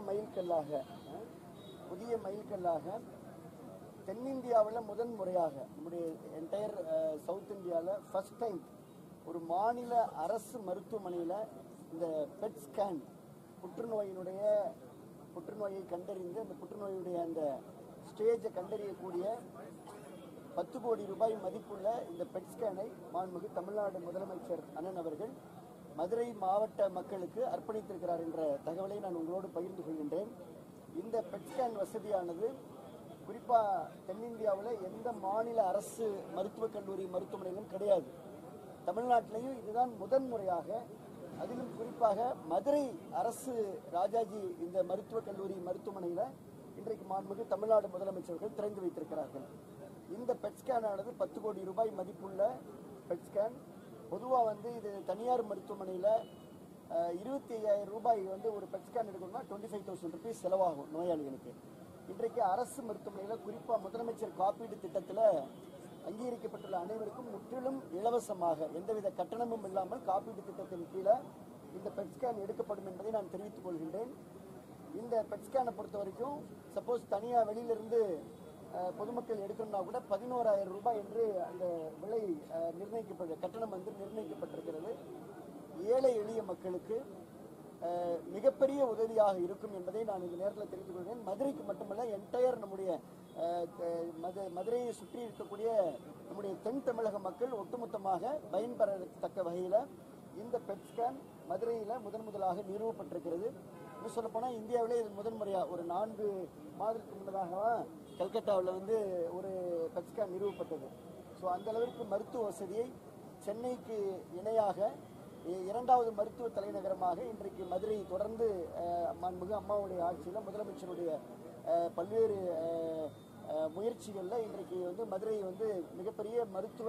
மைல்கல்லாக புதிய மைல்கல்லாக தென்னிந்தியாவில் முதன் முறையாக நம்முடைய என்டையர் சவுத் இந்தியாவில் ஃபர்ஸ்ட் டைம் ஒரு மாநில அரசு மருத்துவமனையில் இந்த பெட் ஸ்கேன் புற்றுநோயினுடைய புற்றுநோயை கண்டறிந்து அந்த புற்றுநோயுடைய அந்த ஸ்டேஜை கண்டறியக்கூடிய பத்து கோடி ரூபாய் மதிப்புள்ள இந்த பெட் ஸ்கேனை மாண்புமிகு தமிழ்நாடு முதலமைச்சர் அண்ணன் அவர்கள் மதுரை மாவட்ட மக்களுக்கு அர்ப்பணித்திருக்கிறார் என்ற தகவலை நான் உங்களோடு பகிர்ந்து கொள்கின்றேன் இந்த பெட் ஸ்கேன் வசதியானது குறிப்பாக தென்னிந்தியாவில் எந்த மாநில அரசு மருத்துவக் கல்லூரி மருத்துவமனையிலும் கிடையாது தமிழ்நாட்டிலையும் இதுதான் முதன் முறையாக அதிலும் குறிப்பாக மதுரை அரசு ராஜாஜி இந்த மருத்துவக் கல்லூரி மருத்துவமனையில் இன்றைக்கு மாண்புமிகு தமிழ்நாடு முதலமைச்சர்கள் திறந்து வைத்திருக்கிறார்கள் இந்த பெட் ஸ்கேன் ஆனது பத்து கோடி ரூபாய் மதிப்புள்ள பெட் ஸ்கேன் பொதுவாக வந்து இது தனியார் மருத்துவமனையில் இருபத்தி ஐயாயிரம் ரூபாய் வந்து ஒரு பெட் ஸ்கேன் எடுக்கணும்னா டுவெண்ட்டி ஃபைவ் தௌசண்ட் ருபீஸ் செலவாகும் நோயாளிகளுக்கு இன்றைக்கு அரசு மருத்துவமனையில் குறிப்பாக முதலமைச்சர் காப்பீடு திட்டத்தில் அங்கீகரிக்கப்பட்டுள்ள அனைவருக்கும் முற்றிலும் இலவசமாக எந்தவித கட்டணமும் இல்லாமல் காப்பீடு திட்டத்தின் கீழே இந்த பெட் ஸ்கேன் எடுக்கப்படும் என்பதை நான் தெரிவித்துக் கொள்கின்றேன் இந்த பெட் ஸ்கேனை பொறுத்த வரைக்கும் சப்போஸ் தனியாக வெளியிலிருந்து அஹ், பொதுமக்கள் எடுக்கணும்னா கூட பதினோராயிரம் ரூபாய் என்று அந்த விலை அஹ், நிர்ணயிக்கப்பட்ட கட்டணம் வந்து நிர்ணயிக்கப்பட்டிருக்கிறது ஏழை எளிய மக்களுக்கு அஹ், மிகப்பெரிய உதவியாக இருக்கும் என்பதை நான் இந்த நேரத்தில் தெரிவித்துக் கொள்கிறேன் மதுரைக்கு மட்டுமல்ல என்டையர் நம்முடைய அஹ், த- மது- மதுரையை சுற்றி இருக்கக்கூடிய நம்முடைய தென் தமிழக மக்கள் ஒட்டுமொத்தமாக பயன்பெறத்தக்க வகையில் இந்த பெட் ஸ்கேன் மதுரையில் முதன் முதலாக நிறுவப்பட்டிருக்கிறது இன்னும் சொல்லப்போனால் இந்தியாவிலே இது முதன் முறையாக ஒரு நான்கு மாதத்துக்கு முன்னதாக கல்கத்தாவில் வந்து ஒரு பெட் ஸ்கேன் நிறுவப்பட்டது ஸோ அந்த அளவிற்கு மருத்துவ வசதியை சென்னைக்கு இணையாக இ- இரண்டாவது மருத்துவ தலைநகரமாக இன்றைக்கு மதுரை தொடர்ந்து அஹ், மாண்புமிகு அம்மாவுடைய ஆட்சியில் முதலமைச்சருடைய அஹ், பல்வேறு அஹ், அஹ், முயற்சிகளில் இன்றைக்கு வந்து மதுரை வந்து மிகப்பெரிய மருத்துவ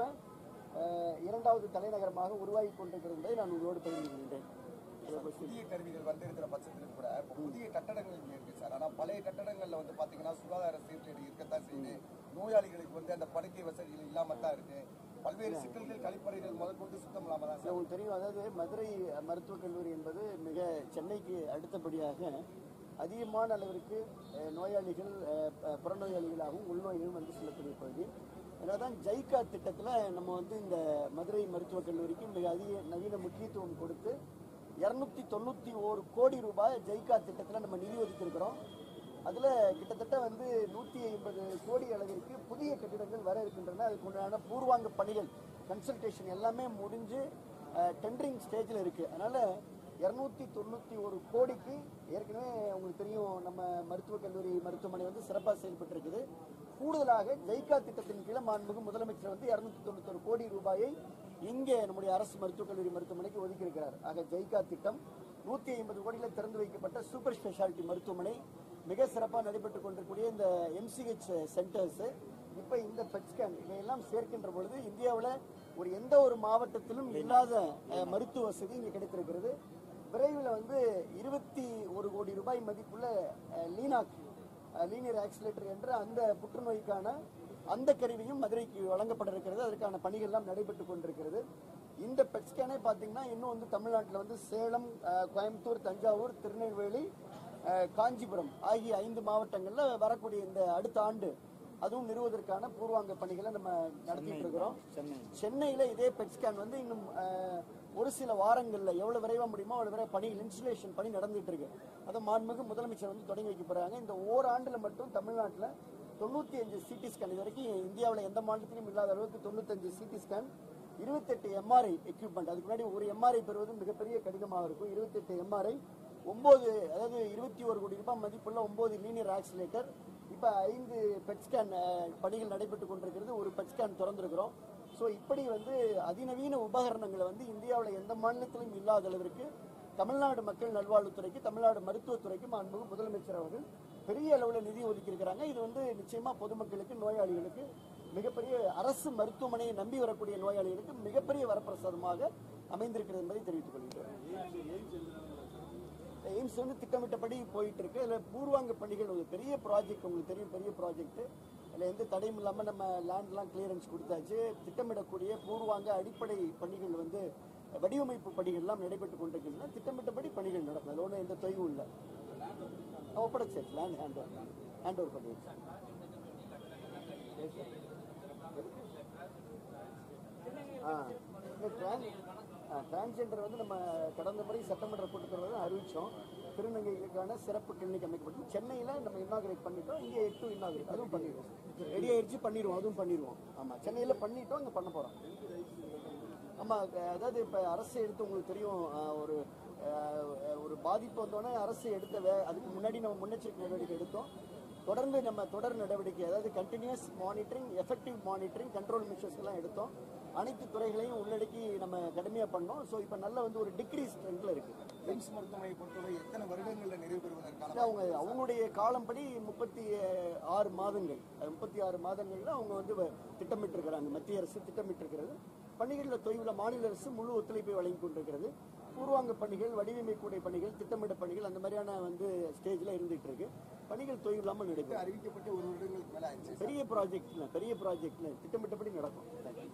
அஹ், இரண்டாவது தலைநகரமாக உருவாகி கொண்டிருக்கிறது என்பதை நான் உங்களோடு பகிர்ந்து கொள்கின்றேன் புதிய கருவிகள் வந்திருக்கிற பட்சத்தில் கூட இப்ப புதிய கட்டடங்கள் இங்க இருக்கு சார் ஆனா பழைய கட்டடங்கள்ல வந்து பாத்தீங்கன்னா சுகாதார சீர்கேடு இருக்கத்தான் செய்யுது நோயாளிகளுக்கு வந்து அந்த படுக்கை வசதிகள் இல்லாம தான் இருக்கு பல்வேறு சிக்கல்கள் கழிப்பறைகள் முதற்கொண்டு சுத்தம் இல்லாம தான் இது உங்களுக்கு தெரியும் அதாவது மதுரை மருத்துவக் கல்லூரி என்பது மிக சென்னைக்கு அடுத்தபடியாக அதிகமான அளவிற்கு அஹ், நோயாளிகள் அஹ், ப- புறநோயாளிகளாகவும் உள்நோய்களும் வந்து செல்லக்கூடிய பகுதி அதனால தான் ஜைகா திட்டத்தில் நம்ம வந்து இந்த மதுரை மருத்துவக் கல்லூரிக்கு மிக அதிக நவீன முக்கியத்துவம் கொடுத்து இரநூத்தி தொண்ணூற்றி ஓரு கோடி ரூபாய் ஜைகா திட்டத்தில் நம்ம நிதி ஒதுக்கியிருக்கிறோம் அதில் கிட்டத்தட்ட வந்து நூற்றி ஐம்பது கோடி அளவிற்கு புதிய கட்டிடங்கள் வர இருக்கின்றன அதுக்கு உண்டான பூர்வாங்க பணிகள் கன்சல்டேஷன் எல்லாமே முடிஞ்சு டெண்டரிங் ஸ்டேஜில் இருக்குது அதனால் இரநூத்தி தொண்ணூற்றி ஒரு கோடிக்கு ஏற்கனவே உங்களுக்கு தெரியும் நம்ம மருத்துவக் கல்லூரி மருத்துவமனை வந்து சிறப்பாக செயல்பட்டு இருக்குது கூடுதலாக ஜெய்கா திட்டத்தின் கீழே மாண்புமிகு முதலமைச்சர் வந்து இரநூத்தி தொண்ணூத்தொரு கோடி ரூபாயை இங்கே நம்முடைய அரசு மருத்துவக் கல்லூரி மருத்துவமனைக்கு ஒதுக்கியிருக்கிறார் ஆக ஜெய்கா திட்டம் நூற்றி ஐம்பது கோடியில் திறந்து வைக்கப்பட்ட சூப்பர் ஸ்பெஷாலிட்டி மருத்துவமனை மிக சிறப்பாக நடைபெற்று கொண்டிருக்கக்கூடிய இந்த எம்சிஹெச் சென்டர்ஸ் இப்போ இந்த பெட் ஸ்கேன் இதையெல்லாம் சேர்க்கின்ற பொழுது இந்தியாவில் ஒரு எந்த ஒரு மாவட்டத்திலும் இல்லாத அஹ், மருத்துவ வசதி இங்கே கிடைத்திருக்கிறது விரைவில் வந்து இருபத்தி ஒரு கோடி ரூபாய் மதிப்புள்ள அஹ், லீனாக் லீனியர் ஆக்சிலேட்டர் என்ற அந்த புற்றுநோய்க்கான அந்த கருவியும் மதுரைக்கு வழங்கப்பட இருக்கிறது அதற்கான பணிகள்லாம் நடைபெற்று கொண்டிருக்கிறது இந்த பெட் ஸ்கேனே பார்த்தீங்கன்னா இன்னும் வந்து தமிழ்நாட்டில் வந்து சேலம் அஹ், கோயம்புத்தூர் தஞ்சாவூர் திருநெல்வேலி அஹ், காஞ்சிபுரம் ஆகிய ஐந்து மாவட்டங்களில் வரக்கூடிய இந்த அடுத்த ஆண்டு அதுவும் நிறுவுவதற்கான பூர்வாங்க பணிகளை நம்ம நடத்திட்டு இருக்கிறோம் சென்னையில் இதே பெட் ஸ்கேன் வந்து இன்னும் அஹ், ஒரு சில வாரங்களில் எவ்வளவு விரைவாக முடியுமோ அவ்வளவு விரைவாக பணி இன்ஸ்டலேஷன் பணி நடந்துட்டு இருக்கு அதை மாண்புமிகு முதலமைச்சர் வந்து தொடங்கி வைக்க போறாங்க இந்த ஓராண்டுல மட்டும் தமிழ்நாட்டில் தொண்ணூத்தி அஞ்சு சிடி ஸ்கேன் இது வரைக்கும் இந்தியாவில் எந்த மாநிலத்திலும் இல்லாத அளவுக்கு தொண்ணூத்தஞ்சு சிடி ஸ்கேன் இருபத்தெட்டு எம்ஆர்ஐ எக்யூப்மெண்ட் அதுக்கு முன்னாடி ஒரு எம்ஆர்ஐ பெறுவது மிகப்பெரிய கடினமாக இருக்கும் இருபத்தெட்டு எம்ஆர்ஐ ஒன்பது அதாவது இருபத்தி ஒரு கோடி ரூபாய் மதிப்புள்ள ஒன்பது லீனியர் ஆக்சிலேட்டர் இப்போ ஐந்து பெட் ஸ்கேன் பணிகள் நடைபெற்று கொண்டிருக்கிறது ஒரு பெட் ஸ்கேன் திறந்திருக்கிறோம் ஸோ இப்படி வந்து அதிநவீன உபகரணங்களை வந்து இந்தியாவில் எந்த மாநிலத்திலும் இல்லாத அளவிற்கு தமிழ்நாடு மக்கள் நல்வாழ்வுத்துறைக்கு தமிழ்நாடு மருத்துவத்துறைக்கு மாண்புமிகு முதலமைச்சர் அவர்கள் பெரிய அளவில் நிதி ஒதுக்கியிருக்கிறாங்க இது வந்து நிச்சயமா பொதுமக்களுக்கு நோயாளிகளுக்கு மிகப்பெரிய அரசு மருத்துவமனையை நம்பி வரக்கூடிய நோயாளிகளுக்கு மிகப்பெரிய வரப்பிரசாதமாக அமைந்திருக்கிறது என்பதை தெரிவித்துக் கொள்கிறேன் எய்ம்ஸ் வந்து திட்டமிட்டபடி போயிட்டு இருக்கு இதுல பூர்வாங்க பணிகள் ஒரு பெரிய ப்ராஜெக்ட் உங்களுக்கு தெரியும் பெரிய ப்ராஜெக்ட் அதில் எந்த தடையும் இல்லாமல் நம்ம லேண்ட்லாம் கிளியரன்ஸ் கொடுத்தாச்சு திட்டமிடக்கூடிய பூர்வாங்க அடிப்படை பணிகள் வந்து வடிவமைப்பு பணிகள்லாம் நடைபெற்று கொண்டிருக்கின்றன திட்டமிட்டபடி பணிகள் நடக்கும் அதில் ஒன்றும் எந்த தொய்வும் இல்லை ஒப்படைச்சாச்சு land hand over hand over பண்ணிடுச்சு ஆ டிரான்ஸ்ஜெண்டர் வந்து நம்ம கடந்த முறை சட்டமன்ற கூட்டத்தொடரில் அறிவித்தோம் திருநங்கைகளுக்கான சிறப்பு கிளினிக் அமைக்கப்பட்டு சென்னையில் நம்ம இன்னாகிரேட் பண்ணிட்டோம் இங்கே எட்டு இன்னாகிரேட் அதுவும் பண்ணிடுவோம் ரெடி ஆயிடுச்சு பண்ணிடுவோம் அதுவும் பண்ணிடுவோம் ஆமாம் சென்னையில் பண்ணிட்டோம் இங்கே பண்ண போகிறோம் ஆமாம் அதாவது இப்போ அரசு எடுத்து உங்களுக்கு தெரியும் அஹ், ஒரு அஹ், ஒரு பாதிப்பு வந்தோடனே அரசு எடுத்த வே அதுக்கு முன்னாடி நம்ம முன்னெச்சரிக்கை நடவடிக்கை எடுத்தோம் தொடர்ந்து நம்ம தொடர் நடவடிக்கை அதாவது continuous monitoring effective monitoring control measures எல்லாம் எடுத்தோம் அனைத்து துறைகளையும் உள்ளடக்கி நம்ம கடுமையாக பண்ணோம் ஸோ இப்போ நல்ல வந்து ஒரு டிக்ரீஸ் ட்ரெண்டில் இருக்குது பென்ஸ் மருத்துவமனையை பொறுத்தவரை எத்தனை வருடங்களில் நிறைவு பெறுவதற்கான இல்ல, அவங்க அவங்களுடைய காலம்படி முப்பத்தி ஆறு மாதங்கள் முப்பத்தி ஆறு மாதங்கள்ல அவங்க வந்து வ- திட்டமிட்டிருக்கிறாங்க மத்திய அரசு திட்டமிட்டிருக்கிறது பணிகளில் தொய்வில் மாநில அரசு முழு ஒத்துழைப்பை வழங்கி கொண்டிருக்கிறது பூர்வாங்க பணிகள் வடிவமைப்புடைய பணிகள் திட்டமிட பணிகள் அந்த மாதிரியான வந்து ஸ்டேஜில் இருந்துகிட்டு இருக்கு பணிகள் தொய்வு இல்லாமல் நடைபெறும் அறிவிக்கப்பட்டு ஒரு வருடங்களுக்கு மேல ஆயிடுச்சு பெரிய ப்ராஜெக்ட்ல பெரிய ப்ராஜெக்ட்ல திட்டமிட்டபடி நடக்கும்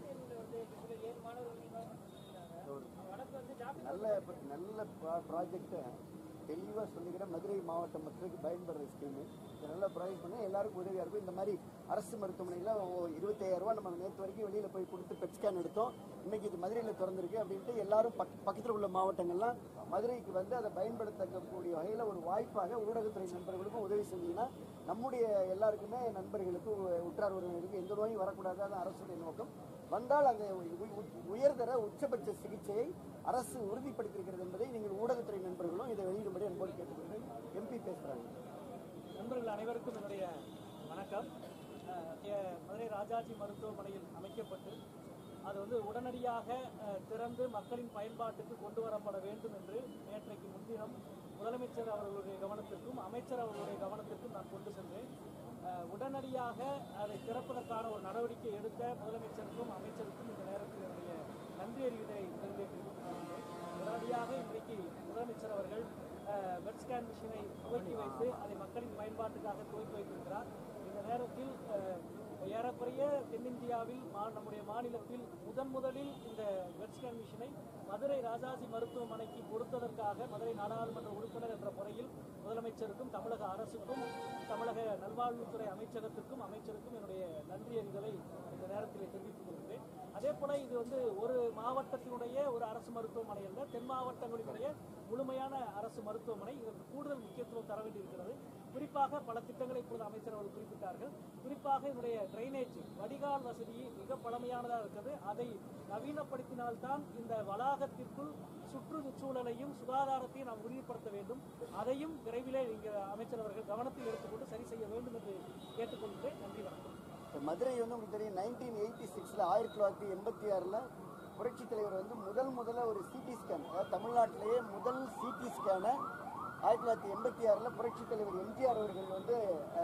நல்ல நல்ல ப்ராஜெக்டை தெளிவாக சொல்லிக்கிறேன் மதுரை மாவட்ட மக்களுக்கு பயன்படுற ஸ்கீமு இது நல்ல ப்ராஜெக்ட் பண்ணி எல்லாருக்கும் உதவியாக இருக்கும் இந்த மாதிரி அரசு மருத்துவமனையில் இருபத்தாயிரம் ரூபாய் நம்ம நேற்று வரைக்கும் வெளியில் போய் கொடுத்து பெட் ஸ்கேன் எடுத்தோம் இன்னைக்கு இது மதுரையில் திறந்திருக்கு அப்படின்ட்டு எல்லாரும் பக் பக்கத்தில் உள்ள மாவட்டங்கள்லாம் மதுரைக்கு வந்து அதை பயன்படுத்தக்கூடிய வகையில் ஒரு வாய்ப்பாக ஊடகத்துறை நண்பர்களுக்கும் உதவி செஞ்சீங்கன்னா நம்முடைய எல்லாருக்குமே நண்பர்களுக்கு உ- உற்றார் உறவினருக்கு எந்த நோயும் வரக்கூடாது அது அரசுடைய நோக்கம் வந்தால் அந்த உ- உ- உயர்தர உச்சபட்ச சிகிச்சையை அரசு உறுதிப்படுத்தியிருக்கிறது என்பதை நீங்கள் ஊடகத்துறை நண்பர்களும் இதை வெளியிடும்படி அன்போடு கேட்டுக்கொள்கிறேன் எம்பி பேசுகிறாங்க நண்பர்கள் அனைவருக்கும் என்னுடைய வணக்கம் அஹ், எ- மதுரை ராஜாஜி மருத்துவமனையில் அமைக்கப்பட்டு அது வந்து உடனடியாக அஹ், திறந்து மக்களின் பயன்பாட்டுக்கு கொண்டு வரப்பட வேண்டும் என்று நேற்றைக்கு முன்தினம் முதலமைச்சர் அவர்களுடைய கவனத்திற்கும் அமைச்சர் அவர்களுடைய கவனத்திற்கும் நான் கொண்டு சென்றேன் அஹ், உடனடியாக அதை திறப்பதற்கான ஒரு நடவடிக்கை எடுத்த முதலமைச்சருக்கும் அமைச்சருக்கும் இந்த நேரத்தில் என்னுடைய நன்றி அறிவித்தை தெரிவித்துக் கொள்கிறேன். உடனடியாக இன்றைக்கு முதலமைச்சர் அவர்கள் பெட் ஸ்கேன் மிஷினை துவக்கி வைத்து அதை மக்களின் பயன்பாட்டுக்காக துவக்கி வைத்திருக்கிறார் இந்த நேரத்தில் அஹ், ஏறக்குறைய தென்னிந்தியாவில் மா- நம்முடைய மாநிலத்தில் முதன் முதலில் இந்த பெட் ஸ்கேன் மிஷினை மதுரை ராஜாஜி மருத்துவமனைக்கு கொடுத்ததற்காக மதுரை நாடாளுமன்ற உறுப்பினர் என்ற முறையில் முதலமைச்சருக்கும் தமிழக அரசுக்கும் தமிழக நல்வாழ்வுத்துறை அமைச்சகத்திற்கும் அமைச்சருக்கும் என்னுடைய நன்றி அறிதலை இந்த நேரத்தில் தெரிவித்துக் கொள்கிறேன் அதே போல இது வந்து ஒரு மாவட்டத்தினுடைய ஒரு அரசு மருத்துவமனை அல்ல தென் மாவட்டங்களினுடைய முழுமையான அரசு மருத்துவமனை இதற்கு கூடுதல் முக்கியத்துவம் தர வேண்டியிருக்கிறது குறிப்பாக பல திட்டங்களை இப்பொழுது அமைச்சர் அவர்கள் குறிப்பிட்டார்கள் குறிப்பாக இதனுடைய டிரைனேஜ் வடிகால் வசதி மிக பழமையானதாக இருக்கிறது அதை நவீனப்படுத்தினால்தான் இந்த வளாகத்திற்குள் சுற்றுச்சூழலையும் சுகாதாரத்தையும் நாம் உறுதிப்படுத்த வேண்டும் அதையும் விரைவிலே இங்கே அமைச்சர் அவர்கள் கவனத்தில் எடுத்துக்கொண்டு சரி செய்ய வேண்டும் என்று கேட்டுக்கொள்கிறேன் நன்றி வணக்கம் இப்ப மதுரை வந்து உங்களுக்கு தெரியும் நைன்டீன் எயிட்டி சிக்ஸில் ஆயிரத்தி தொள்ளாயிரத்தி எண்பத்தி ஆறில் புரட்சி தலைவர் வந்து முதல் முதல்ல ஒரு சிடி ஸ்கேன் அதாவது தமிழ்நாட்டிலேயே முதல் சிடி ஸ்கேனை ஆயிரத்தி தொள்ளாயிரத்தி எண்பத்தி ஆறில் புரட்சி தலைவர் எம்ஜிஆர் அவர்கள் வந்து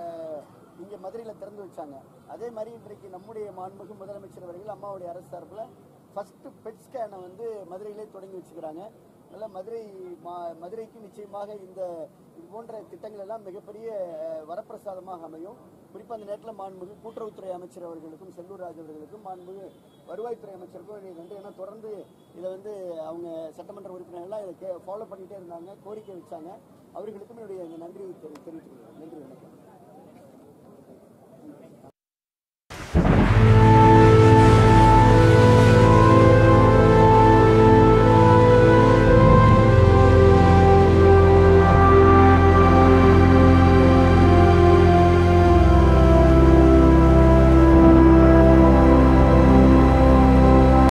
இங்கே மதுரையில் திறந்து வச்சாங்க அதே மாதிரி இன்றைக்கு நம்முடைய மாண்புமிகு முதலமைச்சர் அவர்கள் அம்மாவுடைய அரசு சார்பில் ஃபஸ்ட்டு பெட் ஸ்கேனை வந்து மதுரையிலே தொடங்கி வச்சுக்கிறாங்க அதனால் மதுரை மா மதுரைக்கு நிச்சயமாக இந்த இது போன்ற திட்டங்கள் எல்லாம் மிகப்பெரிய அஹ், வரப்பிரசாதமாக அமையும் குறிப்பாக அந்த நேரத்தில் மாண்புமிகு கூட்டுறவுத்துறை அமைச்சர் அவர்களுக்கும் செல்லூர் ராஜ் அவர்களுக்கும் மாண்புமிகு வருவாய்த்துறை அமைச்சருக்கும் என்னுடைய நன்றி ஏன்னா தொடர்ந்து இதை வந்து அவங்க சட்டமன்ற உறுப்பினர்கள்லாம் இதை கே ஃபாலோ பண்ணிகிட்டே இருந்தாங்க கோரிக்கை வச்சாங்க அவர்களுக்கும் என்னுடைய நன்றி தெரி தெரிவித்துக்கிறேன் நன்றி வணக்கம்